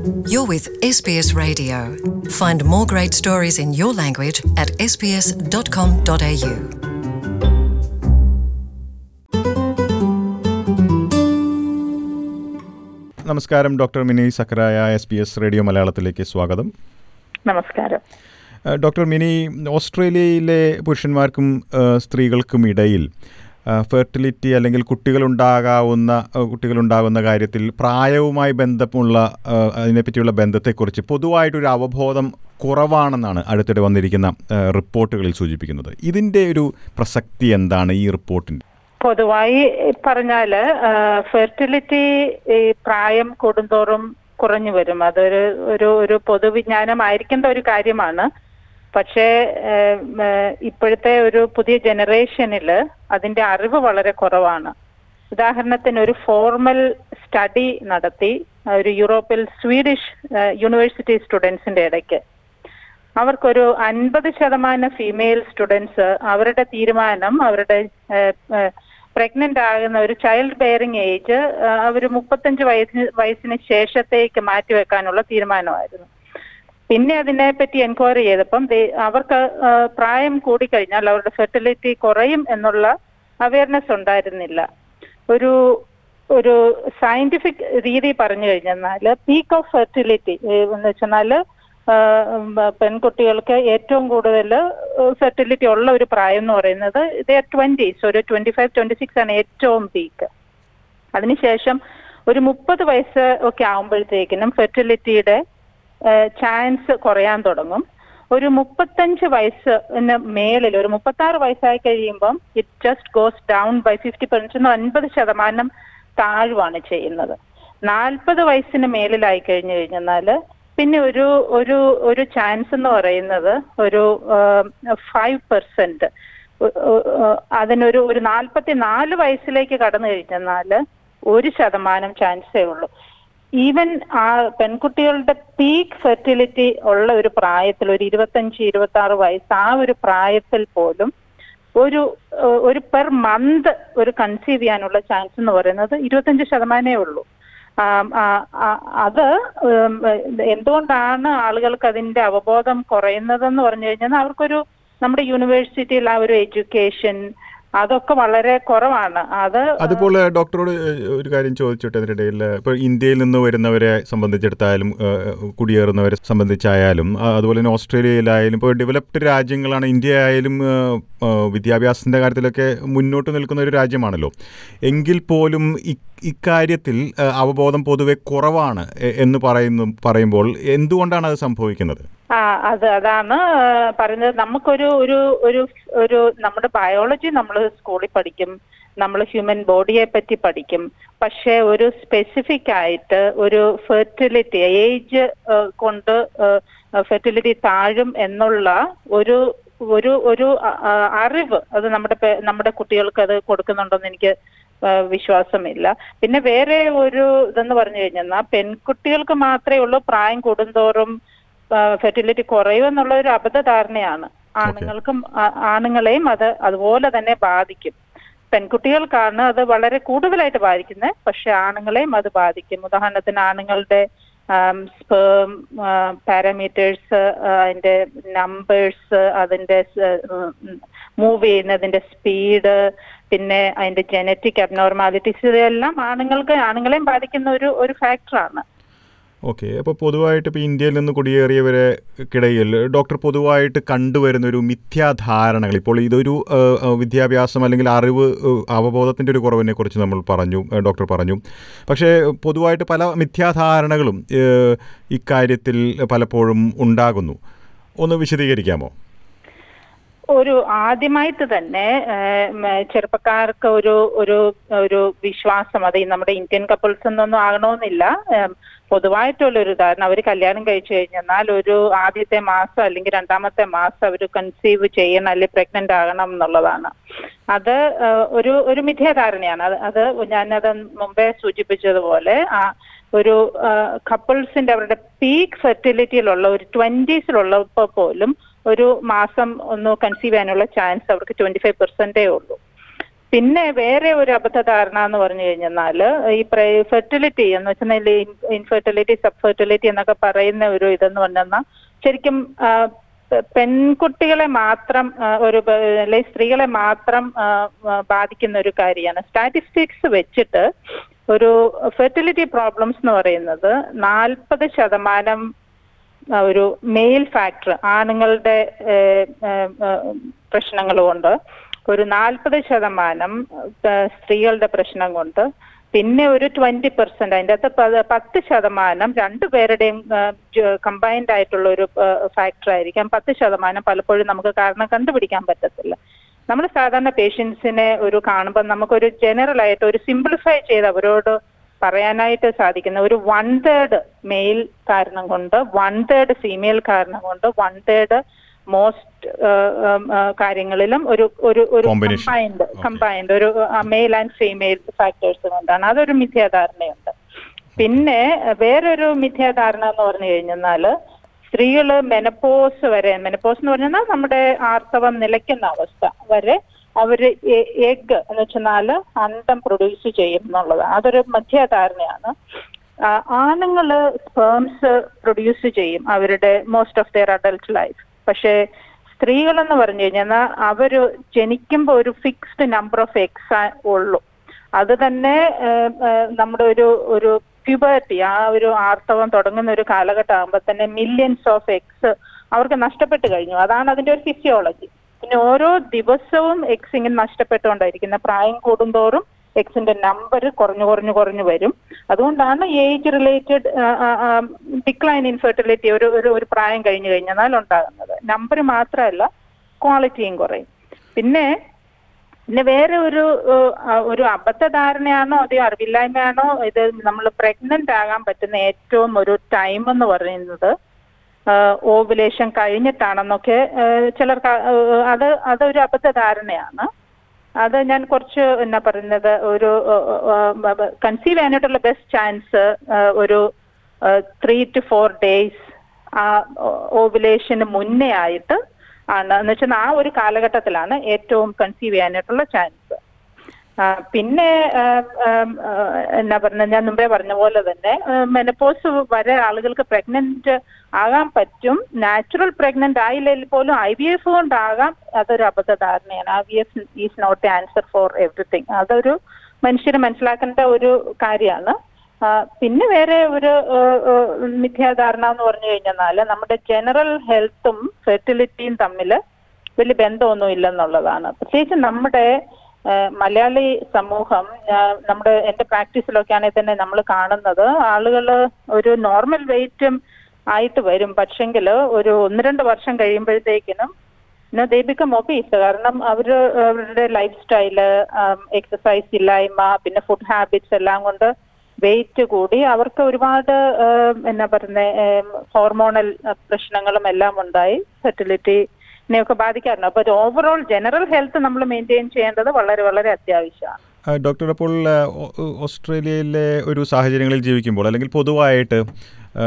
You're with SBS Radio. Find more great stories in your language at sbs.com.au. നമസ്കാരം doctor Mini Zachariah S B S radio മലയാളത്തിലേക്ക് സ്വാഗതം നമസ്കാരം ഏഹ് doctor mini ഓസ്ട്രേലിയയിലെ പുരുഷന്മാർക്കും ഏഹ് സ്ത്രീകൾക്കും ഇടയിൽ ഫെർട്ടിലിറ്റി അല്ലെങ്കിൽ കുട്ടികളുണ്ടാകാവുന്ന ഏഹ് കുട്ടികളുണ്ടാകുന്ന കാര്യത്തിൽ പ്രായവുമായി ബന്ധമുള്ള ഏഹ് അതിനെപ്പറ്റിയുള്ള ബന്ധത്തെക്കുറിച്ച് പൊതുവായിട്ടൊരു അവബോധം കുറവാണെന്നാണ് അടുത്തിടെ വന്നിരിക്കുന്ന ഏഹ് റിപ്പോർട്ടുകളിൽ സൂചിപ്പിക്കുന്നത് ഇതിൻ്റെ ഒരു പ്രസക്തി എന്താണ് ഈ റിപ്പോർട്ടിൻ്റെ പൊതുവായി പറഞ്ഞാല് ഫെർട്ടിലിറ്റി ഈ പ്രായം കൂടുന്തോറും കുറഞ്ഞു വരും അതൊരു ഒരു ഒരു പൊതുവിജ്ഞാനമായിരിക്കേണ്ട ഒരു കാര്യമാണ് പക്ഷേ ഏഹ്, ഏഹ്, ഇപ്പോഴത്തെ ഒരു പുതിയ ജനറേഷനിൽ അതിന്റെ അറിവ് വളരെ കുറവാണ് ഉദാഹരണത്തിന് ഒരു ഫോർമൽ സ്റ്റഡി നടത്തി ഒരു യൂറോപ്പിൽ സ്വീഡിഷ് ഏഹ്, യൂണിവേഴ്സിറ്റി സ്റ്റുഡൻസിന്റെ ഇടയ്ക്ക് അവർക്കൊരു അൻപത് ശതമാനം ഫീമെയിൽ സ്റ്റുഡൻസ് അവരുടെ തീരുമാനം അവരുടെ പ്രഗ്നന്റ് ആകുന്ന ഒരു ചൈൽഡ് ബെയറിംഗ് ഏജ് അവർ മുപ്പത്തഞ്ച് വയസ്സിന് വയസ്സിന് ശേഷത്തേക്ക് മാറ്റിവെക്കാനുള്ള തീരുമാനമായിരുന്നു പിന്നെ അതിനെ പറ്റി എൻക്വയറി ചെയ്തപ്പം ദേ- അവർക്ക് ആ, പ്രായം കൂടിക്കഴിഞ്ഞാൽ അവരുടെ ഫെർട്ടിലിറ്റി കുറയും എന്നുള്ള അവയർനെസ് ഉണ്ടായിരുന്നില്ല ഒരു ഒരു സയന്റിഫിക് രീതി പറഞ്ഞു കഴിഞ്ഞാൽ പീക്ക് ഓഫ് ഫെർട്ടിലിറ്റി എന്ന് വെച്ചെന്നാൽ പെൺകുട്ടികൾക്ക് ഏറ്റവും കൂടുതൽ ഫെർട്ടിലിറ്റി ഉള്ള ഒരു പ്രായം എന്ന് പറയുന്നത് ഇത് ട്വന്റീസ് ഒരു ട്വന്റി ഫൈവ് ട്വന്റി സിക്സ് ആണ് ഏറ്റവും പീക്ക് അതിനുശേഷം ഒരു മുപ്പത് വയസ്സ് ഒക്കെ ആകുമ്പോഴത്തേക്കിനും ഫെർട്ടിലിറ്റിയുടെ ചാൻസ് കുറയാൻ തുടങ്ങും ഒരു മുപ്പത്തഞ്ച് വയസ്സിന് മേളിൽ ഒരു മുപ്പത്തി ആറ് വയസ്സായി കഴിയുമ്പം it just goes down by fifty percent അൻപത് ശതമാനം താഴുവാണ് ചെയ്യുന്നത് നാൽപ്പത് വയസ്സിന് മേളിലായി കഴിഞ്ഞു കഴിഞ്ഞാൽ പിന്നെ ഒരു ഒരു ഒരു ചാൻസ് എന്ന് പറയുന്നത് ഒരു ഫൈവ് പെർസെന്റ് അതിനൊരു ഒരു നാൽപ്പത്തി നാല് വയസ്സിലേക്ക് കടന്നു കഴിഞ്ഞാൽ ഒരു ശതമാനം ചാൻസേ ഉള്ളൂ ഈവൻ ആ പെൺകുട്ടികളുടെ പീക്ക് ഫെർട്ടിലിറ്റി ഉള്ള ഒരു പ്രായത്തിൽ ഒരു ഇരുപത്തഞ്ച് ഇരുപത്തി ആറ് വയസ്സ് ആ ഒരു പ്രായത്തിൽ പോലും ഒരു ഏഹ്, ഒരു പെർ മന്ത് ഒരു കൺസീവ് ചെയ്യാനുള്ള ചാൻസ് എന്ന് പറയുന്നത് ഇരുപത്തഞ്ച് ശതമാനമേ ഉള്ളൂ ആം, ആ, ആ, അത് ഉം, എന്തുകൊണ്ടാണ് ആളുകൾക്ക് അതിന്റെ അവബോധം കുറയുന്നതെന്ന് പറഞ്ഞു കഴിഞ്ഞാൽ അവർക്കൊരു നമ്മുടെ യൂണിവേഴ്സിറ്റിയിൽ ആ ഒരു എഡ്യൂക്കേഷൻ അതൊക്കെ വളരെ കുറവാണ് അത് അതുപോലെ ഡോക്ടറോട് ഏഹ്, ഒരു കാര്യം ചോദിച്ചോട്ടെ അതിനിടയിൽ ഇപ്പോൾ ഇന്ത്യയിൽ നിന്ന് വരുന്നവരെ സംബന്ധിച്ചിടത്തായാലും ഏഹ്, കുടിയേറുന്നവരെ സംബന്ധിച്ചായാലും ആ, അതുപോലെ തന്നെ ഓസ്ട്രേലിയയിലായാലും ഇപ്പോൾ ഡെവലപ്ഡ് രാജ്യങ്ങളാണ് ഇന്ത്യ ആയാലും ഏഹ്, ഏഹ്, വിദ്യാഭ്യാസത്തിൻ്റെ കാര്യത്തിലൊക്കെ മുന്നോട്ട് നിൽക്കുന്ന ഒരു രാജ്യമാണല്ലോ എങ്കിൽ പോലും ഇ- ഇക്കാര്യത്തിൽ ഏഹ്, അവബോധം പൊതുവെ കുറവാണ് എ- എന്ന് പറയുന്നു പറയുമ്പോൾ എന്തുകൊണ്ടാണ് അത് സംഭവിക്കുന്നത് ആ അത് അതാണ് ആ, പറയുന്നത് നമുക്കൊരു ഒരു ഒരു ഒരു നമ്മുടെ ബയോളജി നമ്മൾ സ്കൂളിൽ പഠിക്കും നമ്മൾ ഹ്യൂമൻ ബോഡിയെ പറ്റി പഠിക്കും പക്ഷേ ഒരു സ്പെസിഫിക് ആയിട്ട് ഒരു ഫെർട്ടിലിറ്റി ഏജ് കൊണ്ട് ഫെർട്ടിലിറ്റി താഴും എന്നുള്ള ഒരു ഒരു ഒരു ആ, ആ, അറിവ് അത് നമ്മുടെ പേ- നമ്മുടെ കുട്ടികൾക്ക് അത് കൊടുക്കുന്നുണ്ടെന്ന് എനിക്ക് ആ, വിശ്വാസമില്ല പിന്നെ വേറെ ഒരു ഇതെന്ന് പറഞ്ഞു കഴിഞ്ഞാൽ പെൺകുട്ടികൾക്ക് മാത്രമേ ഉള്ളൂ പ്രായം കൂടുന്തോറും ഫെർട്ടിലിറ്റി കുറയും എന്നുള്ള ഒരു അബദ്ധധാരണയാണ് ആണുങ്ങൾക്കും ആ- ആണുങ്ങളെയും അത് അതുപോലെ തന്നെ ബാധിക്കും പെൺകുട്ടികൾക്കാണ് അത് വളരെ കൂടുതലായിട്ട് ബാധിക്കുന്നത് പക്ഷെ ആണുങ്ങളെയും അത് ബാധിക്കും ഉദാഹരണത്തിന് ആണുങ്ങളുടെ സ്പേം പാരാമീറ്റേഴ്സ് അതിന്റെ നമ്പേഴ്സ് അതിന്റെ മൂവ് ചെയ്യുന്നതിന്റെ സ്പീഡ് പിന്നെ അതിന്റെ ജനറ്റിക് അബ്നോർമാലിറ്റീസ് ഇതെല്ലാം ആണുങ്ങൾക്ക് ആണുങ്ങളെയും ബാധിക്കുന്ന ഒരു ഒരു ഫാക്ടറാണ് ഓക്കെ അപ്പോൾ പൊതുവായിട്ട് ഇപ്പോൾ ഇന്ത്യയിൽ നിന്ന് കുടിയേറിയവരെക്കിടയിൽ ഡോക്ടർ പൊതുവായിട്ട് കണ്ടുവരുന്ന ഒരു മിഥ്യാധാരണകൾ ഇപ്പോൾ ഇതൊരു ഏഹ്, ഏഹ്, വിദ്യാഭ്യാസം അല്ലെങ്കിൽ അറിവ് ഏഹ്, അവബോധത്തിൻ്റെ ഒരു കുറവിനെ കുറിച്ച് നമ്മൾ പറഞ്ഞു ഏഹ്, ഡോക്ടർ പറഞ്ഞു പക്ഷേ പൊതുവായിട്ട് പല മിഥ്യാധാരണകളും ഏഹ്, ഇക്കാര്യത്തിൽ പലപ്പോഴും ഉണ്ടാകുന്നു ഒന്ന് വിശദീകരിക്കാമോ ഒരു ആദ്യമായിട്ട് തന്നെ ഏഹ്, ഉം, ചെറുപ്പക്കാർക്ക് ഒരു ഒരു ഒരു വിശ്വാസം അത് ഈ നമ്മുടെ ഇന്ത്യൻ കപ്പിൾസ് എന്നൊന്നും ആകണമെന്നില്ല ഏം, പൊതുവായിട്ടുള്ള ഒരു ഉദാഹരണം അവർ കല്യാണം കഴിച്ചു കഴിഞ്ഞാൽ ഒരു ആദ്യത്തെ മാസം അല്ലെങ്കിൽ രണ്ടാമത്തെ മാസം അവർ കൺസീവ് ചെയ്യണം അല്ലെങ്കിൽ പ്രഗ്നന്റ് ആകണം എന്നുള്ളതാണ് അത് ഏഹ്, ഒരു ഒരു മിഥ്യാധാരണയാണ് അത് അത് ഞാനത് മുമ്പേ സൂചിപ്പിച്ചതുപോലെ ആ ഒരു കപ്പിൾസിന്റെ അവരുടെ പീക്ക് ഫെർട്ടിലിറ്റിയിലുള്ള ഒരു ട്വന്റീസിലുള്ളപ്പോൾ പോലും ഒരു മാസം ഒന്ന് കൺസീവ് ചെയ്യാനുള്ള ചാൻസ് അവർക്ക് ട്വന്റി ഫൈവ് പെർസെന്റേ ഉള്ളൂ പിന്നെ വേറെ ഒരു അബദ്ധധാരണ എന്ന് പറഞ്ഞു കഴിഞ്ഞാൽ ഈ ഫെർട്ടിലിറ്റി എന്ന് വെച്ചാൽ ഇൻഫെർട്ടിലിറ്റി സബ് ഫെർട്ടിലിറ്റി എന്നൊക്കെ പറയുന്ന ഒരു ഇതെന്ന് പറഞ്ഞാൽ ശരിക്കും ആ, പെ- പെൺകുട്ടികളെ മാത്രം ആ, ഒരു ബ- അല്ലെങ്കിൽ സ്ത്രീകളെ മാത്രം ആ, ആ, ബാധിക്കുന്ന ഒരു കാര്യമാണ് സ്റ്റാറ്റിസ്റ്റിക്സ് വെച്ചിട്ട് ഒരു ഫെർട്ടിലിറ്റി പ്രോബ്ലംസ് എന്ന് പറയുന്നത് നാൽപ്പത് ശതമാനം ആ, ഒരു മെയിൽ ഫാക്ടർ ആണുങ്ങളുടെ ഏഹ്, ഏഹ്, ഏഹ്, പ്രശ്നങ്ങൾ കൊണ്ട് ഒരു നാൽപ്പത് ശതമാനം ഏഹ്, സ്ത്രീകളുടെ പ്രശ്നം കൊണ്ട് പിന്നെ ഒരു ട്വന്റി പെർസെന്റ് അതിൻ്റെ അകത്ത് പ- പത്ത് ശതമാനം രണ്ടുപേരുടെയും കമ്പൈൻഡ് ആയിട്ടുള്ള ഒരു ഫാക്ടർ ആയിരിക്കാം പത്ത് ശതമാനം പലപ്പോഴും നമുക്ക് കാരണം കണ്ടുപിടിക്കാൻ പറ്റത്തില്ല നമ്മൾ സാധാരണ പേഷ്യൻസിനെ ഒരു കാണുമ്പോൾ നമുക്കൊരു ജനറൽ ആയിട്ട് ഒരു സിംപ്ലിഫൈ ചെയ്ത് അവരോട് പറയാനായിട്ട് സാധിക്കുന്ന ഒരു വൺ തേർഡ് മെയിൽ കാരണം കൊണ്ട് വൺ തേർഡ് ഫീമെയിൽ കാരണം കൊണ്ട് വൺ തേർഡ് മോസ്റ്റ് കാര്യങ്ങളിലും ഒരു ഒരു ഒരു Combination. Combined Okay. കമ്പൈൻഡ് ഒരു മെയിൽ ആൻഡ് ഫീമെയിൽ ഫാക്ടേഴ്സ് കൊണ്ടാണ് അതൊരു മിഥ്യാധാരണയുണ്ട് പിന്നെ അഹ് വേറൊരു മിഥ്യാധാരണ എന്ന് പറഞ്ഞു കഴിഞ്ഞാൽ സ്ത്രീകള് മെനപ്പോസ് വരെ മെനപ്പോസ് എന്ന് പറഞ്ഞാൽ നമ്മുടെ ആർത്തവം നിലയ്ക്കുന്ന അവസ്ഥ വരെ അവര് എഗ് എന്ന് വെച്ചാൽ അണ്ടം പ്രൊഡ്യൂസ് ചെയ്യും എന്നുള്ളതാണ് അതൊരു മധ്യധാരണയാണ് ആ, ആണുങ്ങള് സ്പേംസ് പ്രൊഡ്യൂസ് ചെയ്യും അവരുടെ most of their adult life പക്ഷേ സ്ത്രീകളെന്ന് പറഞ്ഞു കഴിഞ്ഞാൽ അവര് ജനിക്കുമ്പോൾ ഒരു ഫിക്സ്ഡ് നമ്പർ ഓഫ് എക്സ് ഉള്ളൂ അത് തന്നെ ഏഹ്, ഏഹ്, നമ്മുടെ ഒരു ഒരു പ്യൂബർട്ടി ആ ഒരു ആർത്തവം തുടങ്ങുന്ന ഒരു കാലഘട്ടം ആകുമ്പോൾ തന്നെ മില്യൺസ് ഓഫ് എക്സ് അവർക്ക് നഷ്ടപ്പെട്ട് കഴിഞ്ഞു അതാണ് അതിന്റെ ഒരു ഫിസിയോളജി പിന്നെ ഓരോ ദിവസവും എക്സ് ഇങ്ങനെ നഷ്ടപ്പെട്ടുകൊണ്ടായിരിക്കുന്ന പ്രായം കൂടുന്തോറും എക്സിന്റെ നമ്പർ കുറഞ്ഞു കുറഞ്ഞു കുറഞ്ഞു വരും അതുകൊണ്ടാണ് ഏജ് റിലേറ്റഡ് ഡിക്ലൈൻ ഇൻഫെർട്ടിലിറ്റി ഒരു ഒരു ഒരു പ്രായം കഴിഞ്ഞു കഴിഞ്ഞാൽ ഉണ്ടാകുന്നത് നമ്പർ മാത്രമല്ല ക്വാളിറ്റിയും കുറയും പിന്നെ പിന്നെ വേറെ ഒരു ഏഹ്, ആ, ഒരു അബദ്ധധാരണയാണോ അതോ അറിവില്ലായ്മയാണോ ഇത് നമ്മൾ പ്രഗ്നന്റ് ആകാൻ പറ്റുന്ന ഏറ്റവും ഒരു ടൈം എന്ന് പറയുന്നത് ഓവുലേഷൻ കഴിഞ്ഞിട്ടാണെന്നൊക്കെ ഏഹ്, ചിലർക്ക് ആ, ഏഹ്, അത് അതൊരു അബദ്ധധാരണയാണ് അത് ഞാൻ കുറച്ച് എന്നാ പറയുന്നത് ഒരു കൺസീവ് ചെയ്യാനായിട്ടുള്ള ബെസ്റ്റ് ചാൻസ് ഒരു ത്രീ ടു ഫോർ ഡേയ്സ് ആ ഓവുലേഷന് മുന്നേ ആയിട്ട് ആണ് എന്ന് വെച്ചാൽ ആ ഒരു കാലഘട്ടത്തിലാണ് ഏറ്റവും കൺസീവ് ചെയ്യാനായിട്ടുള്ള ചാൻസ് ആ, പിന്നെ ആം, ആം, ആ, എന്നാ പറഞ്ഞ ഞാൻ മുമ്പേ പറഞ്ഞ പോലെ തന്നെ മെനപ്പോസ് വരെ ആളുകൾക്ക് പ്രഗ്നന്റ് ആകാൻ പറ്റും നാച്ചുറൽ പ്രഗ്നന്റ് ആയില്ലെങ്കിൽ പോലും ഐ വി എഫ് കൊണ്ടാകാം അതൊരു അബദ്ധധാരണയാണ് I V F is not answer for everything അതൊരു മനുഷ്യന് മനസ്സിലാക്കേണ്ട ഒരു കാര്യമാണ് ആ, പിന്നെ വേറെ ഒരു ആ, ആ, മിഥ്യാധാരണ എന്ന് പറഞ്ഞു കഴിഞ്ഞാൽ നമ്മുടെ ജനറൽ ഹെൽത്തും ഫെർട്ടിലിറ്റിയും തമ്മിൽ വലിയ ബന്ധമൊന്നും ഇല്ലെന്നുള്ളതാണ് പ്രത്യേകിച്ച് നമ്മുടെ ആ, മലയാളി സമൂഹം ഞാൻ- നമ്മുടെ എന്റെ പ്രാക്ടീസിലൊക്കെ ആണെങ്കിൽ തന്നെ നമ്മൾ കാണുന്നത് ആളുകൾ ഒരു നോർമൽ വെയിറ്റും ആയിട്ട് വരും പക്ഷെങ്കിൽ ഒരു ഒന്ന് രണ്ട് വർഷം കഴിയുമ്പോഴത്തേക്കിനും പിന്നെ ദേ ബിക്കം ഒബീസ് കാരണം അവർ അവരുടെ ലൈഫ് സ്റ്റൈല് എക്സസൈസ് ഇല്ലായ്മ പിന്നെ ഫുഡ് ഹാബിറ്റ്സ് എല്ലാം കൊണ്ട് വെയിറ്റ് കൂടി അവർക്ക് ഒരുപാട് ആം, എന്നാ പറയുന്നത് ഹോർമോണൽ പ്രശ്നങ്ങളും എല്ലാം ഉണ്ടായി ഫെർട്ടിലിറ്റിനെയൊക്കെ ബാധിക്കാറുണ്ട് അപ്പോൾ ഓവറോൾ ജനറൽ ഹെൽത്ത് നമ്മൾ മെയിൻറ്റെയിൻ ചെയ്യേണ്ടത് വളരെ വളരെ അത്യാവശ്യമാണ് ആ, ഡോക്ടർ അപ്പോൾ ആ, ഓ- ഓസ്ട്രേലിയയിലെ ഒരു സാഹചര്യങ്ങളിൽ ജീവിക്കുമ്പോൾ അല്ലെങ്കിൽ പൊതുവായിട്ട് ആ,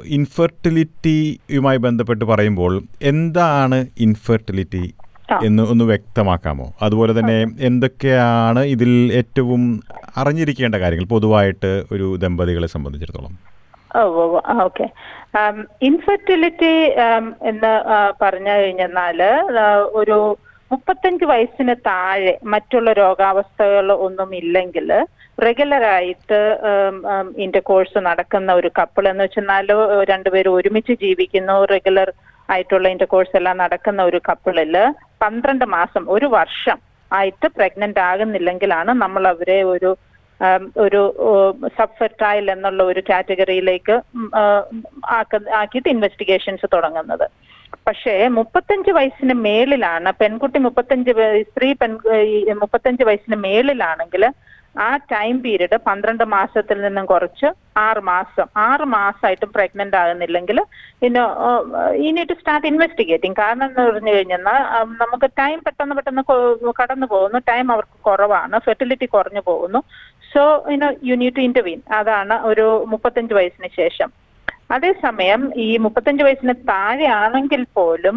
ഇൻഫെർട്ടിലിറ്റിയുമായി ബന്ധപ്പെട്ട് പറയുമ്പോൾ എന്താണ് ഇൻഫെർട്ടിലിറ്റി ആ. എന്ന് ഒന്ന് വ്യക്തമാക്കാമോ അതുപോലെ തന്നെ എന്തൊക്കെയാണ് ഇതിൽ ഏറ്റവും അറിഞ്ഞിരിക്കേണ്ട കാര്യങ്ങൾ പൊതുവായിട്ട് ഒരു ദമ്പതികളെ സംബന്ധിച്ചിടത്തോളം ഓ ഓ ഓക്കെ ഇൻഫെർട്ടിലിറ്റി എന്ന് ആ, പറഞ്ഞു കഴിഞ്ഞാൽ ഒരു മുപ്പത്തഞ്ച് വയസ്സിന് താഴെ മറ്റുള്ള രോഗാവസ്ഥകൾ ഒന്നും ഇല്ലെങ്കിൽ റെഗുലറായിട്ട് ഇന്റർകോഴ്സ് നടക്കുന്ന ഒരു കപ്പിൾ എന്ന് വെച്ചെന്നാൽ രണ്ടുപേരും ഒരുമിച്ച് ജീവിക്കുന്നു റെഗുലർ ആയിട്ടുള്ള ഇന്റർകോഴ്സ് എല്ലാം നടക്കുന്ന ഒരു കപ്പിളില് പന്ത്രണ്ട് മാസം ഒരു വർഷം ആയിട്ട് പ്രഗ്നന്റ് ആകുന്നില്ലെങ്കിലാണ് നമ്മൾ അവരെ ഒരു ആം, ഒരു സബ് ഫെർട്ടൈൽ എന്നുള്ള ഒരു കാറ്റഗറിയിലേക്ക് ഉം, ആ, ആക്ക- ആക്കിയിട്ട് ഇൻവെസ്റ്റിഗേഷൻസ് തുടങ്ങുന്നത് പക്ഷേ മുപ്പത്തഞ്ച് വയസ്സിന് മേളിലാണ് പെൺകുട്ടി മുപ്പത്തഞ്ച് വയ- സ്ത്രീ പെൺ ഈ മുപ്പത്തഞ്ച് വയസ്സിന് മേളിലാണെങ്കിൽ ആ ടൈം പീരീഡ് പന്ത്രണ്ട് മാസത്തിൽ നിന്നും കുറച്ച് ആറ് മാസം ആറ് മാസമായിട്ടും പ്രഗ്നന്റ് ആകുന്നില്ലെങ്കിൽ പിന്നെ ഈ നീഡ് ടു സ്റ്റാർട്ട് ഇൻവെസ്റ്റിഗേറ്റിംഗ് കാരണം എന്ന് പറഞ്ഞു കഴിഞ്ഞാൽ നമുക്ക് ടൈം പെട്ടെന്ന് പെട്ടെന്ന് കൊ- കടന്നു പോകുന്നു ടൈം അവർക്ക് കുറവാണ് ഫെർട്ടിലിറ്റി കുറഞ്ഞു പോകുന്നു so you know you need to intervene അതാണ് ഒരു മുപ്പത്തഞ്ച് വയസ്സിന് ശേഷം അതേസമയം ഈ മുപ്പത്തഞ്ച് വയസ്സിന് താഴെ ആണെങ്കിൽ പോലും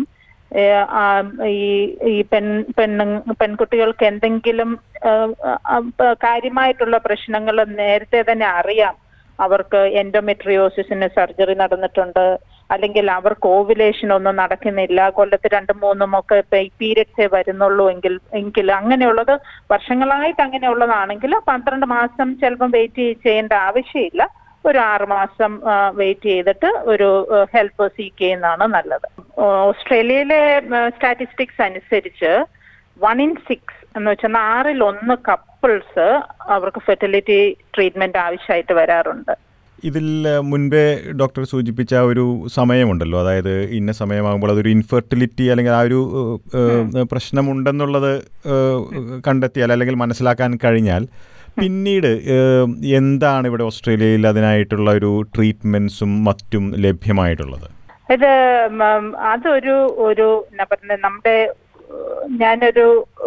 ഏ, ആ, ഈ ഈ പെൺ പെണ്ണു പെൺകുട്ടികൾക്ക് എന്തെങ്കിലും ആ, ആ, ആ, കാര്യമായിട്ടുള്ള പ്രശ്നങ്ങൾ നേരത്തെ തന്നെ അറിയാം അവർക്ക് എൻഡോമെട്രിയോസിസിന് സർജറി നടന്നിട്ടുണ്ട് അല്ലെങ്കിൽ അവർക്ക് ഓവുലേഷൻ ഒന്നും നടക്കുന്നില്ല കൊല്ലത്ത് രണ്ടും മൂന്നും ഒക്കെ പീരിയഡ്സേ വരുന്നുള്ളൂ എങ്കിൽ എങ്കിൽ അങ്ങനെയുള്ളത് വർഷങ്ങളായിട്ട് അങ്ങനെയുള്ളതാണെങ്കിൽ പന്ത്രണ്ട് മാസം ചിലപ്പം വെയിറ്റ് ചെയ്യേണ്ട ആവശ്യമില്ല ഒരു ആറ് മാസം വെയിറ്റ് ചെയ്തിട്ട് ഒരു ഹെൽപ്പ് സീക്ക് ചെയ്യുന്നതാണ് നല്ലത് ഓസ്ട്രേലിയയിലെ സ്റ്റാറ്റിസ്റ്റിക്സ് അനുസരിച്ച് വൺ ഇൻ സിക്സ് എന്ന് വെച്ചാൽ ആറിൽ ഒന്ന് കപ്പിൾസ് അവർക്ക് ഫെർട്ടിലിറ്റി ട്രീറ്റ്മെന്റ് ആവശ്യമായിട്ട് വരാറുണ്ട് ഇതിൽ ഏഹ്, മുൻപേ ഡോക്ടർ സൂചിപ്പിച്ച ആ ഒരു സമയമുണ്ടല്ലോ അതായത് ഇന്ന സമയമാകുമ്പോൾ അതൊരു ഇൻഫെർട്ടിലിറ്റി അല്ലെങ്കിൽ ആ ഒരു ഏഹ്, ഏഹ്, പ്രശ്നമുണ്ടെന്നുള്ളത് ഏഹ്, കണ്ടെത്തിയാൽ അല്ലെങ്കിൽ മനസ്സിലാക്കാൻ കഴിഞ്ഞാൽ പിന്നീട് ഏഹ്, എന്താണ് ഇവിടെ ഓസ്ട്രേലിയയിൽ അതിനായിട്ടുള്ള ഒരു ട്രീറ്റ്മെൻറ്റ്സും മറ്റും ലഭ്യമായിട്ടുള്ളത് ഇത് ഉം, അതൊരു ഒരു എന്നാ പറയുന്നത് നമ്മുടെ ഏഹ്, ഞാനൊരു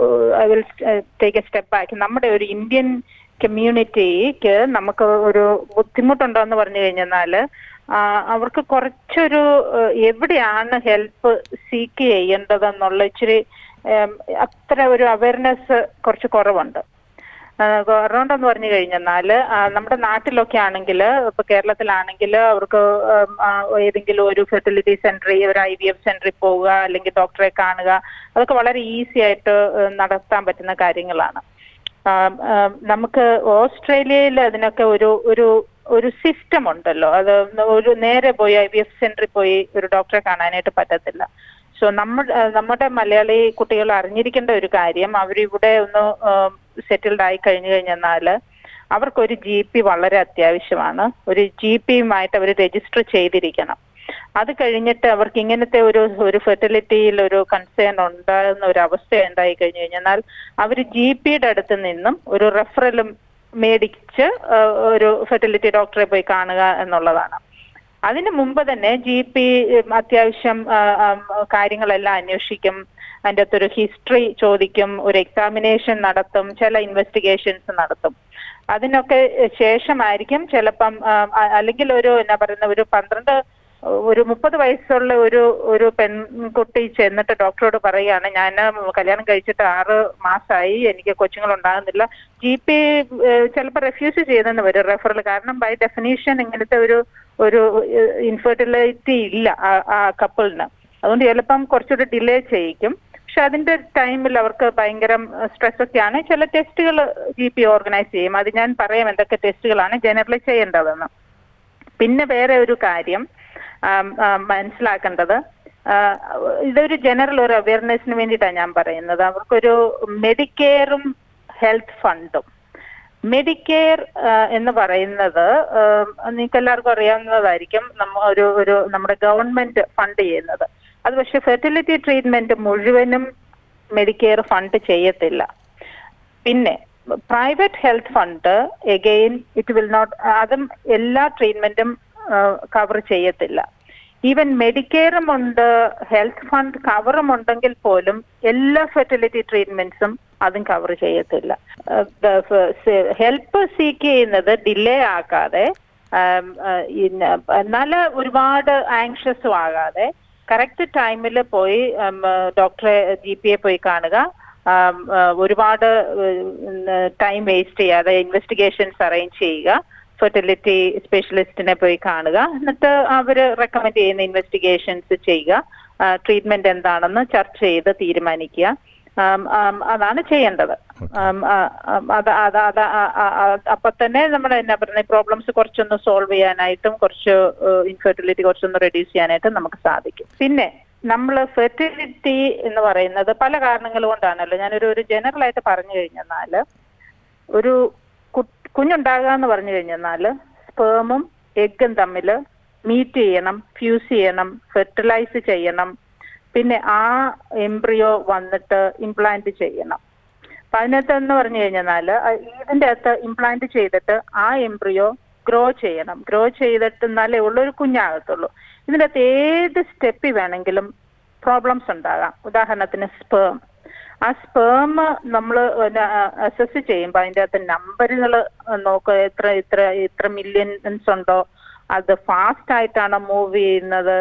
I will take a step back നമ്മുടെ ഒരു ഇന്ത്യൻ കമ്മ്യൂണിറ്റിക്ക് നമുക്ക് ഒരു ബുദ്ധിമുട്ടുണ്ടോ എന്ന് പറഞ്ഞു കഴിഞ്ഞാൽ അവർക്ക് കുറച്ചൊരു ഏഹ്, എവിടെയാണ് ഹെൽപ്പ് സീക്ക് ചെയ്യേണ്ടതെന്നുള്ള ഇച്ചിരി ഏം, അത്ര ഒരു അവയർനെസ് കുറച്ച് കുറവുണ്ട് കുറവുണ്ടെന്ന് പറഞ്ഞു കഴിഞ്ഞാൽ നമ്മുടെ നാട്ടിലൊക്കെ ആണെങ്കിൽ ഇപ്പൊ കേരളത്തിലാണെങ്കിൽ അവർക്ക് ഉം, ആ, ഏതെങ്കിലും ഒരു ഫെർട്ടിലിറ്റി സെന്ററിൽ ഒരു ഐ വി എഫ് സെന്ററിൽ പോവുക അല്ലെങ്കിൽ ഡോക്ടറെ കാണുക അതൊക്കെ വളരെ ഈസി ആയിട്ട് ഉം, നടത്താൻ പറ്റുന്ന കാര്യങ്ങളാണ് ആം, ആം, നമുക്ക് ഓസ്ട്രേലിയയിൽ അതിനൊക്കെ ഒരു ഒരു ഒരു സിസ്റ്റം ഉണ്ടല്ലോ അത് ഒരു നേരെ പോയി ഐ വി എഫ് സെന്ററിൽ പോയി ഒരു ഡോക്ടറെ കാണാനായിട്ട് പറ്റത്തില്ല സോ നമ്മൾ നമ്മുടെ മലയാളി കുട്ടികൾ അറിഞ്ഞിരിക്കേണ്ട ഒരു കാര്യം അവരിവിടെ ഒന്ന് സെറ്റിൽഡ് ആയി കഴിഞ്ഞു കഴിഞ്ഞാൽ അവർക്കൊരു ജി പി വളരെ അത്യാവശ്യമാണ് ഒരു ജി പിയുമായിട്ട് അവർ രജിസ്റ്റർ ചെയ്തിരിക്കണം അത് കഴിഞ്ഞിട്ട് അവർക്ക് ഇങ്ങനത്തെ ഒരു ഒരു ഫെർട്ടിലിറ്റിയിൽ ഒരു കൺസേൺ ഉണ്ടാകുന്ന ഒരു അവസ്ഥ ഉണ്ടായി കഴിഞ്ഞു കഴിഞ്ഞാൽ അവർ ജി പിയുടെ അടുത്ത് നിന്നും ഒരു റെഫറലും മേടിച്ച് ആ, ഒരു ഫെർട്ടിലിറ്റി ഡോക്ടറെ പോയി കാണുക എന്നുള്ളതാണ് അതിന് മുമ്പ് തന്നെ ജി പി അത്യാവശ്യം ആ, ആ, കാര്യങ്ങളെല്ലാം അന്വേഷിക്കും അതിൻ്റെ അകത്തൊരു ഹിസ്റ്ററി ചോദിക്കും ഒരു എക്സാമിനേഷൻ നടത്തും ചില ഇൻവെസ്റ്റിഗേഷൻസ് നടത്തും അതിനൊക്കെ ശേഷമായിരിക്കും ചിലപ്പം ആ, അ- അല്ലെങ്കിൽ ഒരു എന്നാ പറയുന്ന ഒരു പന്ത്രണ്ട് ഒരു മുപ്പത് വയസ്സുള്ള ഒരു ഒരു പെൺകുട്ടി ചെന്നിട്ട് ഡോക്ടറോട് പറയുകയാണ് ഞാൻ കല്യാണം കഴിച്ചിട്ട് ആറ് മാസമായി എനിക്ക് കൊച്ചുങ്ങൾ ഉണ്ടാകുന്നില്ല ജി പി ചിലപ്പോൾ റെഫ്യൂസ് ചെയ്തെന്ന് വരും റെഫറൽ കാരണം ബൈ ഡെഫിനീഷൻ ഇങ്ങനത്തെ ഒരു ഒരു ഇൻഫെർട്ടിലിറ്റി ഇല്ല ആ- ആ കപ്പിളിന് അതുകൊണ്ട് ചിലപ്പം കുറച്ചുകൂടി ഡിലേ ചെയ്യിക്കും പക്ഷെ അതിന്റെ ടൈമിൽ അവർക്ക് ഭയങ്കര സ്ട്രെസ് ഒക്കെയാണ് ചില ടെസ്റ്റുകൾ ജി പി ഓർഗനൈസ് ചെയ്യും അത് ഞാൻ പറയാം എന്തൊക്കെ ടെസ്റ്റുകളാണ് ജനറലി ചെയ്യേണ്ടതെന്ന് പിന്നെ വേറെ ഒരു കാര്യം ആം, ആം, മനസ്സിലാക്കേണ്ടത് ആ, ഇതൊരു ജനറൽ ഒരു അവയർനെസ്സിന് വേണ്ടിയിട്ടാണ് ഞാൻ പറയുന്നത് അവർക്കൊരു മെഡിക്കെയറും ഹെൽത്ത് ഫണ്ടും മെഡിക്കെയർ എന്ന് പറയുന്നത് നിങ്ങൾക്ക് എല്ലാവർക്കും അറിയാവുന്നതായിരിക്കും നമ്മ ഒരു ഒരു നമ്മുടെ ഗവൺമെന്റ് ഫണ്ട് ചെയ്യുന്നത് അത് പക്ഷെ ഫെർട്ടിലിറ്റി ട്രീറ്റ്മെന്റ് മുഴുവനും മെഡിക്കെയർ ഫണ്ട് ചെയ്യത്തില്ല പിന്നെ private health fund again it will not അതും എല്ലാ ട്രീറ്റ്മെന്റും കവർ ചെയ്യത്തില്ല ഈവൻ മെഡിക്കെയറും ഉണ്ട് ഹെൽത്ത് ഫണ്ട് കവറും ഉണ്ടെങ്കിൽ പോലും എല്ലാ ഫെർട്ടിലിറ്റി ട്രീറ്റ്മെന്റ്സും അതും കവർ ചെയ്യത്തില്ല ഹെൽപ്പ് സീക്ക് ചെയ്യുന്നത് ഡിലേ ആക്കാതെ ആം, ആ, ഇന്ന- എന്നാൽ ഒരുപാട് ആങ്ഷ്യസും ആകാതെ കറക്റ്റ് ടൈമിൽ പോയി ഉം, ഡോക്ടറെ ജി പി എ പോയി കാണുക ആം, ആ, ഒരുപാട് ടൈം വേസ്റ്റ് ചെയ്യാതെ ഇൻവെസ്റ്റിഗേഷൻസ് അറേഞ്ച് ചെയ്യുക ഫെർട്ടിലിറ്റി സ്പെഷ്യലിസ്റ്റിനെ പോയി കാണുക എന്നിട്ട് അവർ റെക്കമെൻഡ് ചെയ്യുന്ന ഇൻവെസ്റ്റിഗേഷൻസ് ചെയ്യുക ട്രീറ്റ്മെന്റ് എന്താണെന്ന് ചർച്ച ചെയ്ത് തീരുമാനിക്കുക ആം, ആം, അതാണ് ചെയ്യേണ്ടത് ആം, ആ, ആം, അത് അത് അത് ആ- ആ- ആ- അപ്പൊ തന്നെ നമ്മൾ എന്നാ പറയുന്നത് പ്രോബ്ലംസ് കുറച്ചൊന്ന് സോൾവ് ചെയ്യാനായിട്ടും കുറച്ച് ഇൻഫെർട്ടിലിറ്റി കുറച്ചൊന്ന് റെഡ്യൂസ് ചെയ്യാനായിട്ടും നമുക്ക് സാധിക്കും പിന്നെ നമ്മൾ ഫെർട്ടിലിറ്റി എന്ന് പറയുന്നത് പല കാരണങ്ങൾ കൊണ്ടാണല്ലോ ഞാനൊരു ഒരു ജനറൽ ആയിട്ട് പറഞ്ഞു കഴിഞ്ഞാൽ ഒരു കു- കുഞ്ഞുണ്ടാകുക എന്ന് പറഞ്ഞു കഴിഞ്ഞാൽ സ്പേമും എഗ്ഗും തമ്മിൽ മീറ്റ് ചെയ്യണം ഫ്യൂസ് ചെയ്യണം ഫെർട്ടിലൈസ് ചെയ്യണം പിന്നെ ആ എംബ്രിയോ വന്നിട്ട് ഇംപ്ലാന്റ് ചെയ്യണം അപ്പൊ അതിനകത്ത് എന്ന് പറഞ്ഞു കഴിഞ്ഞാൽ ഇതിന്റെ അകത്ത് ഇംപ്ലാന്റ് ചെയ്തിട്ട് ആ എംബ്രിയോ ഗ്രോ ചെയ്യണം ഗ്രോ ചെയ്തിട്ട് എന്നാലേ ഉള്ളൊരു കുഞ്ഞാകത്തുള്ളൂ ഇതിന്റെ അകത്ത് ഏത് സ്റ്റെപ്പിൽ വേണമെങ്കിലും പ്രോബ്ലംസ് ഉണ്ടാകാം ഉദാഹരണത്തിന് സ്പേം ആ സ്പേം നമ്മൾ അസസ് ചെയ്യുമ്പോൾ അതിൻ്റെ അകത്ത് നമ്പറുകൾ നോക്കുക എത്ര ഇത്ര ഇത്ര മില്യൺസ് ഉണ്ടോ അത് ഫാസ്റ്റ് ആയിട്ടാണോ മൂവ് ചെയ്യുന്നത്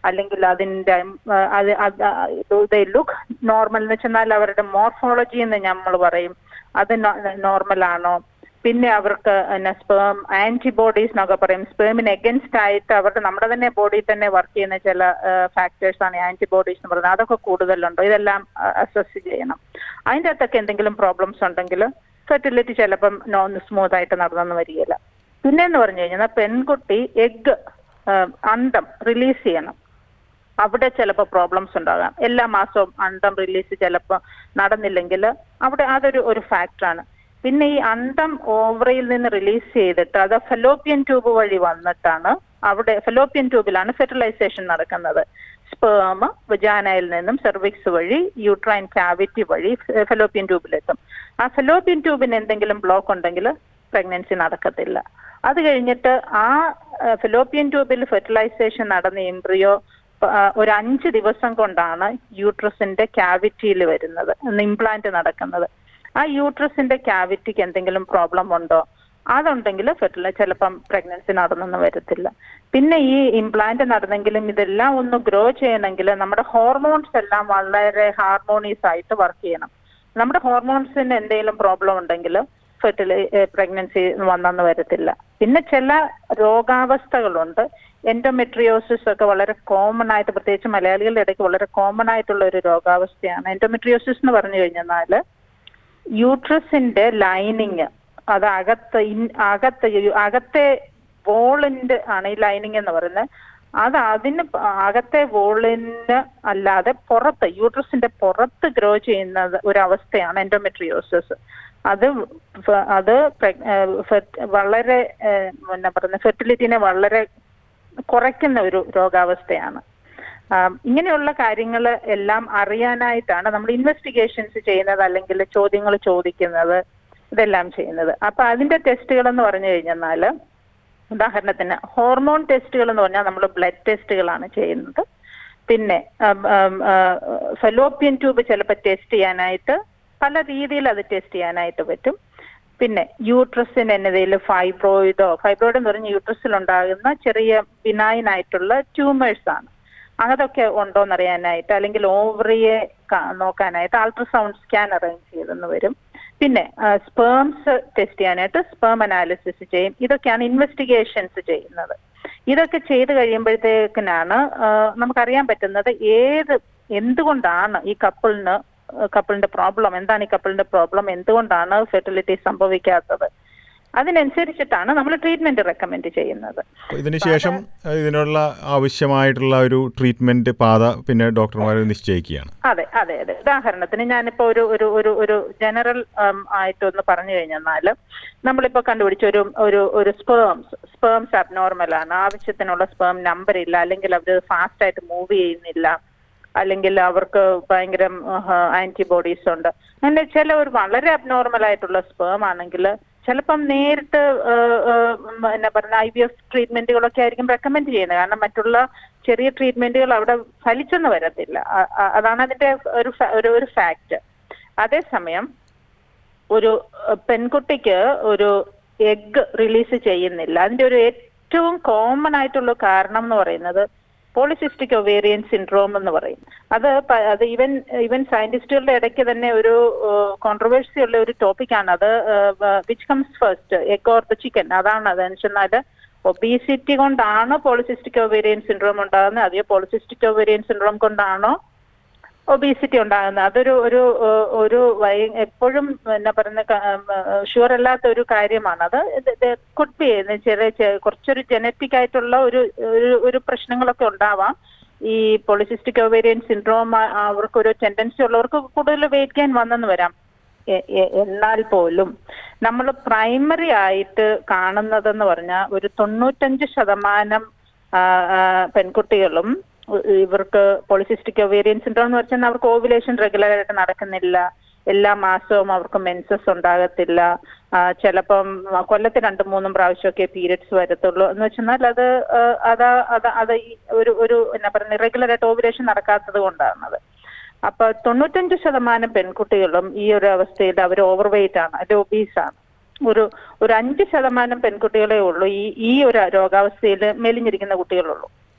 അല്ലെങ്കിൽ അതിന്റെ ആ, അത് അത് ലുക്ക് നോർമൽ എന്ന് വെച്ചെന്നാൽ അവരുടെ മോർഫോളജി എന്ന് നമ്മൾ പറയും അത് നോർമൽ ആണോ പിന്നെ അവർക്ക് സ്പേം ആന്റിബോഡീസ് എന്നൊക്കെ പറയും സ്പേമിന് എഗൻസ്റ്റ് ആയിട്ട് അവരുടെ നമ്മുടെ തന്നെ ബോഡിയിൽ തന്നെ വർക്ക് ചെയ്യുന്ന ചില ഫാക്ടേഴ്സ് ആണ് ആന്റിബോഡീസ് എന്ന് പറയുന്നത് അതൊക്കെ കൂടുതലുണ്ടോ ഇതെല്ലാം അസസ് ചെയ്യണം അതിൻ്റെ അകത്തൊക്കെ എന്തെങ്കിലും പ്രോബ്ലംസ് ഉണ്ടെങ്കിൽ ഫെർട്ടിലിറ്റി ചിലപ്പം നോൺ സ്മൂത്ത് ആയിട്ട് നടന്നെന്ന് വരികയില്ല പിന്നെ എന്ന് പറഞ്ഞു കഴിഞ്ഞാൽ പെൺകുട്ടി എഗ് അണ്ടം റിലീസ് ചെയ്യണം അവിടെ ചിലപ്പോൾ പ്രോബ്ലംസ് ഉണ്ടാകാം എല്ലാ മാസവും അണ്ടം റിലീസ് ചിലപ്പോൾ നടന്നില്ലെങ്കിൽ അവിടെ അതൊരു ഒരു ഫാക്ടറാണ് പിന്നെ ഈ അണ്ടം ഓവറിയിൽ നിന്ന് റിലീസ് ചെയ്തിട്ട് അത് ഫെലോപ്പിയൻ ട്യൂബ് വഴി വന്നിട്ടാണ് അവിടെ ഫെലോപ്പിയൻ ട്യൂബിലാണ് ഫെർട്ടിലൈസേഷൻ നടക്കുന്നത് സ്പേം വജാനയിൽ നിന്നും സെർവിക്സ് വഴി യൂട്രൈൻ ക്യാവിറ്റി വഴി ഫെലോപ്പിയൻ ട്യൂബിലെത്തും ആ ഫെലോപ്പിയൻ ട്യൂബിന് എന്തെങ്കിലും ബ്ലോക്ക് ഉണ്ടെങ്കിൽ പ്രഗ്നൻസി നടക്കത്തില്ല അത് കഴിഞ്ഞിട്ട് ആ ഫെലോപ്പിയൻ ട്യൂബിൽ ഫെർട്ടിലൈസേഷൻ നടന്ന എംബ്രിയോ ഒരു അഞ്ച് ദിവസം കൊണ്ടാണ് യൂട്രസിന്റെ ക്യാവിറ്റിയിൽ വരുന്നത് ഇംപ്ലാന്റ് നടക്കുന്നത് ആ യൂട്രസിന്റെ ക്യാവിറ്റിക്ക് എന്തെങ്കിലും പ്രോബ്ലം ഉണ്ടോ അതുണ്ടെങ്കിൽ ഫെർട്ടിലൈ ചിലപ്പം പ്രഗ്നൻസി നടന്നൊന്നും വരത്തില്ല പിന്നെ ഈ ഇംപ്ലാന്റ് നടന്നെങ്കിലും ഇതെല്ലാം ഒന്ന് ഗ്രോ ചെയ്യണമെങ്കിൽ നമ്മുടെ ഹോർമോൺസ് എല്ലാം വളരെ ഹാർമോണീസ് ആയിട്ട് വർക്ക് ചെയ്യണം നമ്മുടെ ഹോർമോൺസിന് എന്തെങ്കിലും പ്രോബ്ലം ഉണ്ടെങ്കിൽ ഫെർട്ടിലൈ പ്രഗ്നൻസി വന്നെന്ന് വരത്തില്ല പിന്നെ ചില രോഗാവസ്ഥകളുണ്ട് എൻഡോമെട്രിയോസിസ് ഒക്കെ വളരെ കോമൺ ആയിട്ട് പ്രത്യേകിച്ച് മലയാളികളുടെ ഇടയ്ക്ക് വളരെ കോമൺ ആയിട്ടുള്ള ഒരു രോഗാവസ്ഥയാണ് എൻഡോമെട്രിയോസിസ് എന്ന് പറഞ്ഞു കഴിഞ്ഞാൽ യൂട്രസിന്റെ ലൈനിങ് അത് അകത്ത് അകത്ത് അകത്തെ വോളിന്റെ ആണ് ഈ ലൈനിങ് എന്ന് പറയുന്നത് അത് അതിന് അകത്തെ വോളിന് അല്ലാതെ പുറത്ത് യൂട്രസിന്റെ പുറത്ത് ഗ്രോ ചെയ്യുന്ന ഒരു അവസ്ഥയാണ് എൻഡോമെട്രിയോസിസ് അത് അത് വളരെ എന്നാ പറയുന്നത് ഫെർട്ടിലിറ്റിനെ വളരെ കുറയ്ക്കുന്ന ഒരു രോഗാവസ്ഥയാണ് ഇങ്ങനെയുള്ള കാര്യങ്ങൾ എല്ലാം അറിയാനായിട്ടാണ് നമ്മൾ ഇൻവെസ്റ്റിഗേഷൻസ് ചെയ്യുന്നത് അല്ലെങ്കിൽ ചോദ്യങ്ങൾ ചോദിക്കുന്നത് ഇതെല്ലാം ചെയ്യുന്നത് അപ്പൊ അതിന്റെ ടെസ്റ്റുകൾ എന്ന് പറഞ്ഞു കഴിഞ്ഞാൽ ഉദാഹരണത്തിന് ഹോർമോൺ ടെസ്റ്റുകൾ എന്ന് പറഞ്ഞാൽ നമ്മൾ ബ്ലഡ് ടെസ്റ്റുകളാണ് ചെയ്യുന്നത് പിന്നെ ഫെലോപ്പിയൻ ട്യൂബ് ചിലപ്പോൾ ടെസ്റ്റ് ചെയ്യാനായിട്ട് പല രീതിയിൽ അത് ടെസ്റ്റ് ചെയ്യാനായിട്ട് പറ്റും പിന്നെ യൂട്രസിന് എന്നതിൽ ഫൈബ്രോയിഡോ ഫൈബ്രോയിഡ് എന്ന് പറഞ്ഞാൽ യൂട്രസിൽ ഉണ്ടാകുന്ന ചെറിയ ബിനായിൻ ആയിട്ടുള്ള ട്യൂമേഴ്സ് ആണ് അതൊക്കെ ഉണ്ടോ എന്നറിയാനായിട്ട് അല്ലെങ്കിൽ ഓവറിയെ നോക്കാനായിട്ട് അൾട്രാസൗണ്ട് സ്കാൻ അറേഞ്ച് ചെയ്തെന്ന് വരും പിന്നെ സ്പേംസ് ടെസ്റ്റ് ചെയ്യാനായിട്ട് സ്പേം അനാലിസിസ് ചെയ്യും ഇതൊക്കെയാണ് ഇൻവെസ്റ്റിഗേഷൻസ് ചെയ്യുന്നത് ഇതൊക്കെ ചെയ്ത് കഴിയുമ്പോഴത്തേക്കിനാണ് നമുക്കറിയാൻ പറ്റുന്നത് ഏത് എന്തുകൊണ്ടാണ് ഈ കപ്പിളിന് കപ്പിളിന്റെ പ്രോബ്ലം എന്താണ് ഈ കപ്പിളിന്റെ പ്രോബ്ലം എന്തുകൊണ്ടാണ് ഫെർട്ടിലിറ്റി സംഭവിക്കാത്തത് അതിനനുസരിച്ചിട്ടാണ് നമ്മൾ ട്രീറ്റ്മെന്റ് റെക്കമെൻഡ് ചെയ്യുന്നത് ഇതിനുശേഷം ഇതിനുള്ള ആവശ്യമായിട്ടുള്ള ഒരു ട്രീറ്റ്മെന്റ് പാത പിന്നെ ഡോക്ടർമാർ നിശ്ചയിക്കുകയാണ് അതെ അതെ അതെ ഉദാഹരണത്തിന് ഞാനിപ്പോ ഒരു ഒരു ഒരു ഒരു ജനറൽ ആയിട്ടൊന്ന് പറഞ്ഞു കഴിഞ്ഞാൽ നമ്മളിപ്പോ കണ്ടുപിടിച്ച ഒരു ഒരു ഒരു സ്പേംസ് സ്പേംസ് അബ്നോർമൽ ആണ് ആവശ്യത്തിനുള്ള സ്പേം നമ്പർ ഇല്ല അല്ലെങ്കിൽ അവർ ഫാസ്റ്റ് ആയിട്ട് മൂവ് ചെയ്യുന്നില്ല അല്ലെങ്കിൽ അവർക്ക് ഭയങ്കര ആന്റിബോഡീസ് ഉണ്ട് അങ്ങനെ ചില ഒരു വളരെ അബ്നോർമൽ ആയിട്ടുള്ള സ്പേം ആണെങ്കിൽ ചിലപ്പം നേരിട്ട് എന്നാ പറയുക ഐ വി എഫ് ട്രീറ്റ്മെന്റുകളൊക്കെ ആയിരിക്കും റെക്കമെൻഡ് ചെയ്യുന്നത് കാരണം മറ്റുള്ള ചെറിയ ട്രീറ്റ്മെന്റുകൾ അവിടെ ഫലിച്ചെന്ന് വരത്തില്ല അതാണ് അതിന്റെ ഒരു ഒരു ഒരു ഫാക്ട് അതേസമയം ഒരു പെൺകുട്ടിക്ക് ഒരു എഗ് റിലീസ് ചെയ്യുന്നില്ല അതിന്റെ ഒരു ഏറ്റവും കോമൺ ആയിട്ടുള്ള കാരണം എന്ന് പറയുന്നത് പോളിസിസ്റ്റിക് ഒവേറിയൻ സിൻഡ്രോം എന്ന് പറയും അത് അത് ഈവൻ ഈവൻ സയന്റിസ്റ്റുകളുടെ ഇടയ്ക്ക് തന്നെ ഒരു കോൺട്രവേഴ്സി ഉള്ള ഒരു ടോപ്പിക്കാണ് അത് which comes first egg or the chicken അതാണ് അത് എന്നാൽ ഒബീസിറ്റി കൊണ്ടാണ് പോളിസിസ്റ്റിക് ഒവേറിയൻ സിൻഡ്രോം ഉണ്ടാകുന്നത് അതേ പോളിസിസ്റ്റിക് ഒവേറിയൻ സിൻഡ്രോം കൊണ്ടാണോ ഒബീസിറ്റി ഉണ്ടാകുന്നത് അതൊരു ഒരു ഒരു എപ്പോഴും എന്നാ പറയുന്ന ഷുവർ അല്ലാത്ത ഒരു കാര്യമാണ് അത് കുഡ് ബി ചെറിയ കുറച്ചൊരു ജനറ്റിക് ആയിട്ടുള്ള ഒരു ഒരു പ്രശ്നങ്ങളൊക്കെ ഉണ്ടാവാം ഈ പോളിസിസ്റ്റിക് ഒവേരിയൻ സിൻഡ്രോം അവർക്ക് ഒരു ടെൻഡൻസി ഉള്ളവർക്ക് കൂടുതൽ വെയിറ്റ് ഗെയിൻ വന്നെന്ന് വരാം എന്നാൽ പോലും നമ്മൾ പ്രൈമറി ആയിട്ട് കാണുന്നതെന്ന് പറഞ്ഞാൽ ഒരു തൊണ്ണൂറ്റഞ്ച് ശതമാനം പെൺകുട്ടികളും ഇവർക്ക് പോളിസിസ്റ്റിക് ഒവേരിയൻ സിൻഡ്രോം എന്ന് വെച്ചാൽ അവർക്ക് ഓവുലേഷൻ റെഗുലർ ആയിട്ട് നടക്കുന്നില്ല എല്ലാ മാസവും അവർക്ക് മെൻസസ് ഉണ്ടാകത്തില്ല ചിലപ്പം കൊല്ലത്തിൽ രണ്ടും മൂന്നും പ്രാവശ്യമൊക്കെ പീരിയഡ്സ് വരത്തുള്ളൂ എന്ന് വെച്ചെന്നാൽ അത് അതാ അത് അത് ഒരു ഒരു എന്നാ പറയുന്നത് റെഗുലർ ആയിട്ട് ഓവുലേഷൻ നടക്കാത്തത് കൊണ്ടാണത് അപ്പൊ തൊണ്ണൂറ്റഞ്ച് ശതമാനം പെൺകുട്ടികളും ഈ ഒരു അവസ്ഥയിൽ അവർ ഓവർ വെയിറ്റ് ആണ് അത് ഒബീസ് ആണ് ഒരു ഒരു അഞ്ച് ശതമാനം പെൺകുട്ടികളെ ഉള്ളൂ ഈ ഈ ഒരു രോഗാവസ്ഥയിൽ മെലിഞ്ഞിരിക്കുന്ന കുട്ടികളുള്ളൂ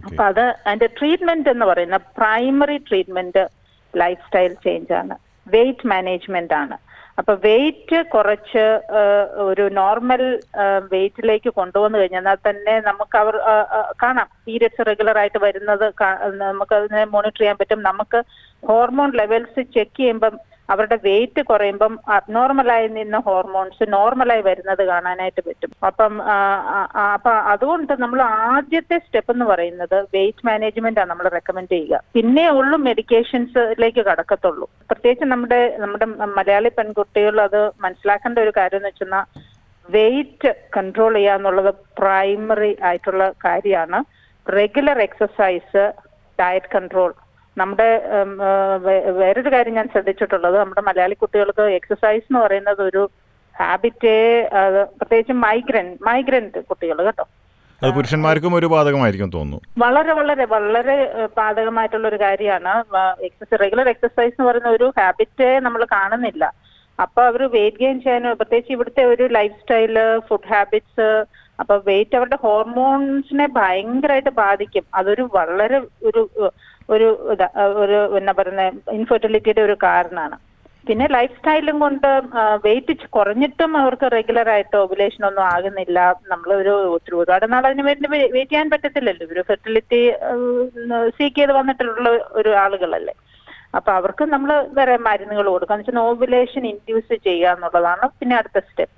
അപ്പൊ അത് അതിന്റെ ട്രീറ്റ്മെന്റ് എന്ന് പറയുന്ന primary treatment lifestyle change ആണ് വെയിറ്റ് മാനേജ്മെന്റ് ആണ് അപ്പൊ വെയിറ്റ് കുറച്ച് ആ, ഒരു നോർമൽ വെയിറ്റിലേക്ക് കൊണ്ടുവന്നു കഴിഞ്ഞാൽ തന്നെ നമുക്ക് അവർ ആ, ആ, കാണാം പീരിയഡ്സ് റെഗുലർ ആയിട്ട് വരുന്നത് കാ- നമുക്ക് അതിനെ മോണിറ്റർ ചെയ്യാൻ പറ്റും നമുക്ക് ഹോർമോൺ ലെവൽസ് ചെക്ക് ചെയ്യുമ്പം അവരുടെ വെയിറ്റ് കുറയുമ്പം അബ്നോർമലായി നിന്ന ഹോർമോൺസ് നോർമലായി വരുന്നത് കാണാനായിട്ട് പറ്റും അപ്പം ആ, ആ, ആ, അപ്പൊ അതുകൊണ്ട് നമ്മൾ ആദ്യത്തെ സ്റ്റെപ്പ് എന്ന് പറയുന്നത് വെയിറ്റ് മാനേജ്മെന്റ് ആണ് നമ്മൾ റെക്കമെൻഡ് ചെയ്യുക പിന്നെ ഉള്ളു മെഡിക്കേഷൻസിലേക്ക് കടക്കത്തുള്ളൂ പ്രത്യേകിച്ച് നമ്മുടെ നമ്മുടെ മലയാളി പെൺകുട്ടികൾ അത് മനസ്സിലാക്കേണ്ട ഒരു കാര്യം എന്ന് വെച്ചാൽ വെയിറ്റ് കൺട്രോൾ ചെയ്യുക എന്നുള്ളത് പ്രൈമറി ആയിട്ടുള്ള കാര്യമാണ് റെഗുലർ എക്സസൈസ് ഡയറ്റ് കൺട്രോൾ നമ്മുടെ ഉം, ആ, വേ- വേറൊരു കാര്യം ഞാൻ ശ്രദ്ധിച്ചിട്ടുള്ളത് നമ്മുടെ മലയാളി കുട്ടികൾക്ക് എക്സസൈസ് എന്ന് പറയുന്നത് ഒരു ഹാബിറ്റേ അത് പ്രത്യേകിച്ച് മൈഗ്രൻ മൈഗ്രന്റ് കുട്ടികൾ കേട്ടോ അത് പുരുഷന്മാർക്കും ഒരു ബാധകമായിരിക്കും തോന്നുന്നു വളരെ വളരെ വളരെ ഏഹ്, ബാധകമായിട്ടുള്ള ഒരു കാര്യമാണ് എക്സസൈസ് റെഗുലർ എക്സസൈസ് എന്ന് പറയുന്ന ഒരു ഹാബിറ്റ് നമ്മൾ കാണുന്നില്ല അപ്പൊ അവർ വെയിറ്റ് ഗെയിൻ ചെയ്യാനും പ്രത്യേകിച്ച് ഇവിടുത്തെ ഒരു ലൈഫ് സ്റ്റൈല് ഫുഡ് ഹാബിറ്റ്സ് അപ്പൊ വെയിറ്റ് അവരുടെ ഹോർമോൺസിനെ ഭയങ്കരമായിട്ട് ബാധിക്കും അതൊരു വളരെ ഒരു ഒരു ഇതാ ഒരു എന്നാ പറയുന്നത് ഇൻഫെർട്ടിലിറ്റിയുടെ ഒരു കാരണമാണ് പിന്നെ ലൈഫ് സ്റ്റൈലും കൊണ്ട് വെയിറ്റ് കുറഞ്ഞിട്ടും അവർക്ക് റെഗുലർ ആയിട്ട് ഓവുലേഷൻ ഒന്നും ആകുന്നില്ല നമ്മൾ ഒരു ഒത്തിരി ഒരുപാട് നാൾ അതിന് വേണ്ടി വെയിറ്റ് ചെയ്യാൻ പറ്റത്തില്ലല്ലോ ഒരു ഫെർട്ടിലിറ്റി സീക്ക് ചെയ്ത് വന്നിട്ടുള്ള ഒരു ആളുകളല്ലേ അപ്പൊ അവർക്ക് നമ്മൾ വേറെ മരുന്നുകൾ കൊടുക്കുക എന്ന് വെച്ചാൽ ഓവുലേഷൻ ഇൻഡ്യൂസ് ചെയ്യുക എന്നുള്ളതാണ് പിന്നെ അടുത്ത സ്റ്റെപ്പ്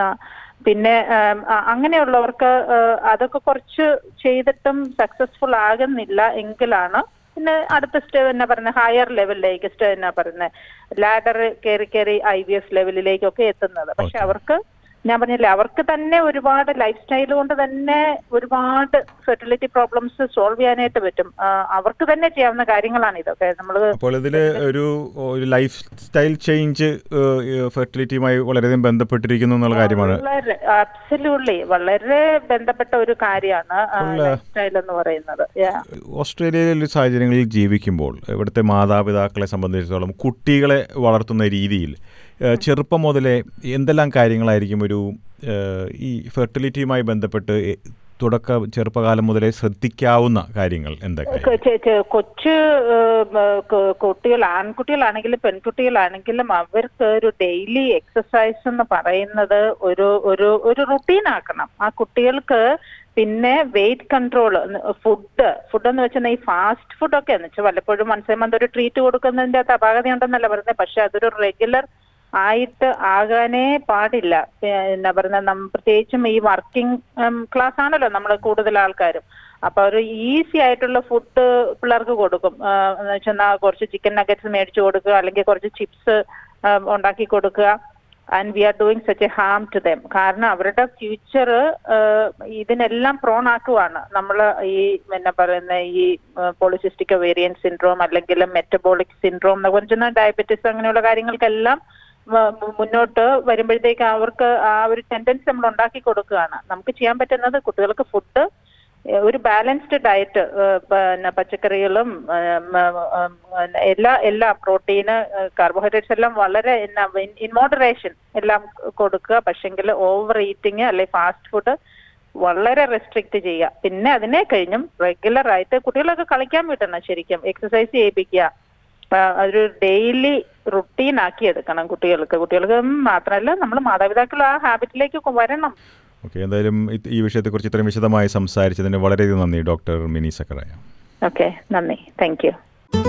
പിന്നെ ആം, അ- അങ്ങനെയുള്ളവർക്ക് ആ, അതൊക്കെ കുറച്ച് ചെയ്തിട്ടും സക്സസ്ഫുൾ ആകുന്നില്ല എങ്കിലാണ് പിന്നെ അടുത്ത സ്റ്റെപ്പ് എന്നാ പറയുന്നത് ഹയർ ലെവലിലേക്ക് സ്റ്റെ എന്നാ പറയുന്നത് ലാഡർ കയറി കയറി ഐ വി എഫ് ലെവലിലേക്കൊക്കെ എത്തുന്നത് പക്ഷെ Okay. അവർക്ക് ഞാൻ പറഞ്ഞില്ലേ അവർക്ക് തന്നെ ഒരുപാട് ലൈഫ് സ്റ്റൈൽ കൊണ്ട് തന്നെ ഒരുപാട് ഫെർട്ടിലിറ്റി പ്രോബ്ലംസ് സോൾവ് ചെയ്യാനായിട്ട് പറ്റും ആ, അവർക്ക് തന്നെ ചെയ്യാവുന്ന കാര്യങ്ങളാണ് ഇതൊക്കെ നമ്മൾ അപ്പോൾ ഇതിൽ ഒരു ഒരു ലൈഫ് സ്റ്റൈൽ ചേഞ്ച് ഫെർട്ടിലിറ്റിയുമായി വളരെയധികം ബന്ധപ്പെട്ടിരിക്കുന്നു എന്നുള്ള കാര്യമാണ് വളരെ അബ്സല്യൂട്ട്ലി വളരെ ബന്ധപ്പെട്ട ഒരു കാര്യമാണ് ഉള്ള- ലൈഫ് സ്റ്റൈൽ എന്ന് പറയുന്നത് Yeah. ഓസ്ട്രേലിയയിലെ സാഹചര്യങ്ങളിൽ ജീവിക്കുമ്പോൾ ഇവിടുത്തെ മാതാപിതാക്കളെ സംബന്ധിച്ചിടത്തോളം കുട്ടികളെ വളർത്തുന്ന രീതിയിൽ ഏഹ്, ചെറുപ്പം മുതലേ എന്തെല്ലാം കാര്യങ്ങളായിരിക്കും ഒരു ഏഹ്, ഈ ഫെർട്ടിലിറ്റിയുമായി ബന്ധപ്പെട്ട് എ- തുടക്ക ചെറുപ്പകാലം മുതലേ ശ്രദ്ധിക്കാവുന്ന കാര്യങ്ങൾ എന്തൊക്കെ ക- ചെ- ചെ- കൊച്ചു ഏഹ്, ക- കുട്ടികൾ ആൺകുട്ടികളാണെങ്കിലും പെൺകുട്ടികളാണെങ്കിലും അവർക്ക് ഒരു ഡെയിലി എക്സസൈസ് എന്ന് പറയുന്നത് ഒരു ഒരു ഒരു റുട്ടീൻ ആക്കണം ആ കുട്ടികൾക്ക് പിന്നെ വെയിറ്റ് കൺട്രോൾ ഫുഡ് ഫുഡ് എന്ന് വെച്ചാൽ ഈ ഫാസ്റ്റ് ഫുഡ് ഒക്കെ എന്ന് വെച്ചാൽ വല്ലപ്പോഴും മനസ്സിൽ മന്ത് ഒരു ട്രീറ്റ് കൊടുക്കുന്നതിന്റെ അകത്ത് അപാകതയുണ്ടെന്നല്ല പറയുന്നത് പക്ഷെ അതൊരു റെഗുലർ ആയിട്ട് ആകാനേ പാടില്ല എന്നാ പറയുന്നത് നം- പ്രത്യേകിച്ചും ഈ വർക്കിംഗ് ക്ലാസ് ആണല്ലോ നമ്മൾ കൂടുതൽ ആൾക്കാരും അപ്പൊ ഒരു ഈസി ആയിട്ടുള്ള ഫുഡ് പിള്ളേർക്ക് കൊടുക്കും ആ, എന്ന് വെച്ചാൽ കുറച്ച് ചിക്കൻ നഗറ്റ്സ് മേടിച്ചു കൊടുക്കുക അല്ലെങ്കിൽ കുറച്ച് ചിപ്സ് ഉണ്ടാക്കി കൊടുക്കുക and we are doing such a harm to them കാരണം അവരുടെ ഫ്യൂച്ചർ ഇതിനെല്ലാം പ്രോൺ ആക്കുവാണ് നമ്മൾ ഈ എന്നാ പറയുന്ന ഈ പോളിസിസ്റ്റിക് ഒവേരിയൻ സിൻഡ്രോം അല്ലെങ്കിൽ മെറ്റബോളിക് സിൻഡ്രോം എന്ന് പറഞ്ഞാൽ ഡയബറ്റീസ് അങ്ങനെയുള്ള കാര്യങ്ങൾക്കെല്ലാം മ- മു- മുന്നോട്ട് വരുമ്പോഴത്തേക്ക് അവർക്ക് ആ ഒരു ടെൻഡൻസി നമ്മൾ ഉണ്ടാക്കി കൊടുക്കുകയാണ് നമുക്ക് ചെയ്യാൻ പറ്റുന്നത് കുട്ടികൾക്ക് ഫുഡ് ഒരു ബാലൻസ്ഡ് ഡയറ്റ് പിന്നെ പച്ചക്കറികളും ഏം, ഏം, ഏം, എല്ലാ എല്ലാ പ്രോട്ടീന് കാർബോഹൈഡ്രേറ്റ്സ് എല്ലാം വളരെ ഇൻ മോഡറേഷൻ എല്ലാം കൊടുക്കുക പക്ഷെങ്കിൽ ഓവർ ഈറ്റിംഗ് അല്ലെങ്കിൽ ഫാസ്റ്റ് ഫുഡ് വളരെ റെസ്ട്രിക്റ്റ് ചെയ്യുക പിന്നെ അതിനെ കഴിഞ്ഞും റെഗുലർ ആയിട്ട് കുട്ടികളൊക്കെ കളിക്കാൻ വിടണം ശരിക്കും എക്സസൈസ് ചെയ്യിപ്പിക്കുക ആ, അതൊരു ഡെയിലി റുട്ടീൻ ആക്കി എടുക്കണം കുട്ടികൾക്ക് കുട്ടികൾക്ക് മാത്രമല്ല നമ്മൾ മാതാപിതാക്കൾ ആ ഹാബിറ്റിലേക്ക് വരണം ഓക്കെ എന്തായാലും ഇത് ഈ വിഷയത്തെക്കുറിച്ച് ഇത്രയും വിശദമായി സംസാരിച്ചതിന് വളരെയധികം നന്ദി ഡോക്ടർ മിനി സക്കറായ ഓക്കെ നന്ദി thank you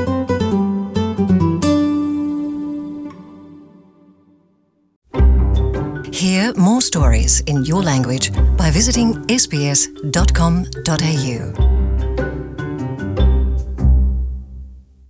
Hear more stories in your language by visiting sbs.com.au.